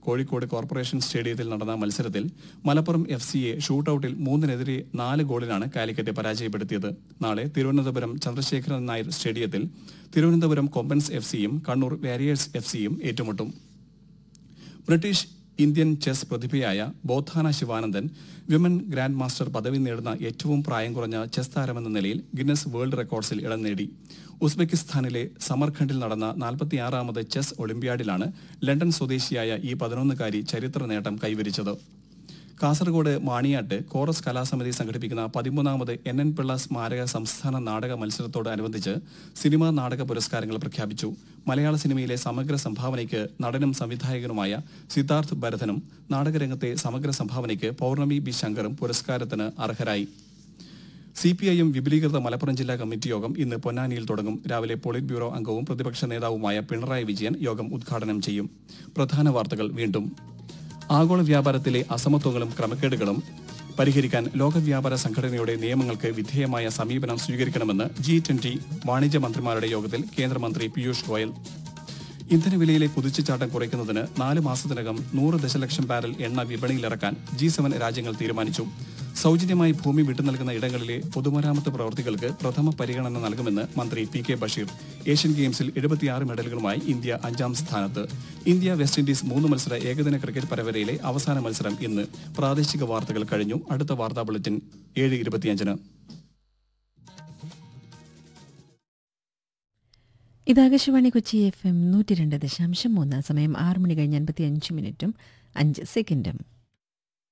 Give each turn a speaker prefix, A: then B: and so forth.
A: Kozhikode corporation സ്റ്റേഡിയത്തിൽ നടന്ന മത്സരത്തിൽ മലപ്പുറം എഫ് സിയെ ഷൂട്ടൌട്ടിൽ മൂന്നിനെതിരെ നാല് ഗോളിനാണ് കാലിക്കറ്റ് പരാജയപ്പെടുത്തിയത് നാളെ തിരുവനന്തപുരം ചന്ദ്രശേഖരൻ നായർ സ്റ്റേഡിയത്തിൽ തിരുവനന്തപുരം കൊമ്പൻസ് എഫ് സിയും കണ്ണൂർ വാരിയേഴ്സ് എഫ് സിയും ഏറ്റുമുട്ടും ബ്രിട്ടീഷ് ഇന്ത്യൻ ചെസ് പ്രതിഭയായ Bodhana Sivanandan women grand master പദവി നേടുന്ന ഏറ്റവും പ്രായം കുറഞ്ഞ ചെസ് താരമെന്ന നിലയിൽ ഗിന്നസ് വേൾഡ് റെക്കോർഡ്സിൽ ഇടം നേടി ഉസ്ബെക്കിസ്ഥാനിലെ സമർഖണ്ഡിൽ നടന്ന നാൽപ്പത്തിയാറാമത് ചെസ് ഒളിമ്പ്യാഡിലാണ് ലണ്ടൻ സ്വദേശിയായ ഈ പതിനൊന്നുകാരി ചരിത്ര നേട്ടം കൈവരിച്ചത് കാസർഗോഡ് മാണിയാട്ട് കോറസ് കലാസമിതി സംഘടിപ്പിക്കുന്ന പതിമൂന്നാമത് എൻ എൻ പിള്ള സ്മാരക സംസ്ഥാന നാടക മത്സരത്തോടനുബന്ധിച്ച് സിനിമാ നാടക പുരസ്കാരങ്ങൾ പ്രഖ്യാപിച്ചു മലയാള സിനിമയിലെ സമഗ്ര സംഭാവനയ്ക്ക് നടനും സംവിധായകനുമായ സിദ്ധാർത്ഥ് ഭരതനും നാടകരംഗത്തെ സമഗ്ര സംഭാവനയ്ക്ക് പൌർണമി ബി ശങ്കറും പുരസ്കാരത്തിന് അർഹരായി സി പി ഐ എം വിപുലീകൃത മലപ്പുറം ജില്ലാ കമ്മിറ്റി യോഗം ഇന്ന് പൊന്നാനിയിൽ തുടങ്ങും രാവിലെ പോളിറ്റ് ബ്യൂറോ അംഗവും പ്രതിപക്ഷ നേതാവുമായ പിണറായി വിജയൻ യോഗം ഉദ്ഘാടനം ചെയ്യും പ്രധാന വാർത്തകൾ വീണ്ടും ആഗോള വ്യാപാരത്തിലെ അസമത്വങ്ങളും ക്രമക്കേടുകളും പരിഹരിക്കാൻ ലോക വ്യാപാര സംഘടനയുടെ നിയമങ്ങൾക്ക് വിധേയമായ സമീപനം സ്വീകരിക്കണമെന്ന് ജി ട്വന്റി വാണിജ്യ മന്ത്രിമാരുടെ യോഗത്തിൽ കേന്ദ്രമന്ത്രി പീയൂഷ് ഗോയൽ ഇന്ധനവിലയിലെ കുതിച്ചുചാട്ടം കുറയ്ക്കുന്നതിന് നാല് മാസത്തിനകം നൂറ് ദശലക്ഷം ബാരൽ എണ്ണ വിപണിയിലിറക്കാൻ ജി സെവൻ രാജ്യങ്ങൾ തീരുമാനിച്ചു സൗജന്യമായി ഭൂമി വിട്ടുനൽകുന്ന ഇടങ്ങളിലെ പൊതുമരാമത്ത് പ്രവൃത്തികൾക്ക് പ്രഥമ പരിഗണന നൽകുമെന്ന് മന്ത്രി പി കെ ബഷീർ ഏഷ്യൻ ഗെയിംസിൽ എഴുപത്തിയാറ് മെഡലുകളുമായി ഇന്ത്യ അഞ്ചാം സ്ഥാനത്ത് ഇന്ത്യ വെസ്റ്റ് ഇൻഡീസ് മൂന്ന് മത്സര ഏകദിന ക്രിക്കറ്റ് പരമ്പരയിലെ അവസാന മത്സരം ഇന്ന് പ്രാദേശിക വാർത്തകൾ കഴിഞ്ഞു അടുത്ത വാർത്താ ബുള്ളറ്റിൻ ഏഴ് ഇരുപത്തിയഞ്ചിന്
B: ഇത് ആകാശവാണി കൊച്ചി എഫ് എം നൂറ്റി രണ്ട് ദശാംശം മൂന്ന് സമയം ആറ് മണി കഴിഞ്ഞ് അൻപത്തി അഞ്ച് മിനിറ്റും അഞ്ച് സെക്കൻഡും